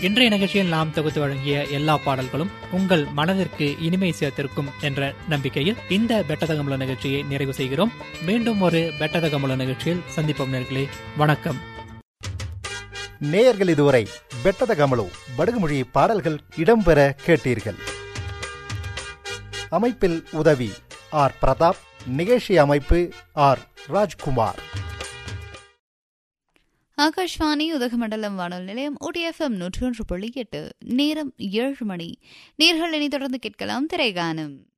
இன்றைய நிகழ்ச்சியில் நாம் தொகுத்து வழங்கிய எல்லா பாடல்களும் உங்கள் மனதிற்கு இனிமை சேர்த்திருக்கும் என்ற நம்பிக்கையில் இந்த பெட்டதகமுல நிகழ்ச்சியை நிறைவு செய்கிறோம் மீண்டும் ஒரு பெட்டதகமுல நிகழ்ச்சியில் சந்திப்போம் நேர்களே வணக்கம் நேயர்கள் இதுவரை பெட்டத கமலு படுகுமொழி பாடல்கள் இடம்பெற கேட்டீர்கள் அமைப்பில் உதவி ஆர் பிரதாப் நிகழ்ச்சி அமைப்பு ஆர் ராஜ்குமார் ஆகாஷ்வாணி உதகமண்டலம் வானொலி நிலையம் ஓடிஎஃப்எம் நூற்றி ஒன்று புள்ளி எட்டு நேரம் ஏழு மணி நேர்கள் இனி தொடர்ந்து கேட்கலாம் திரைகானம்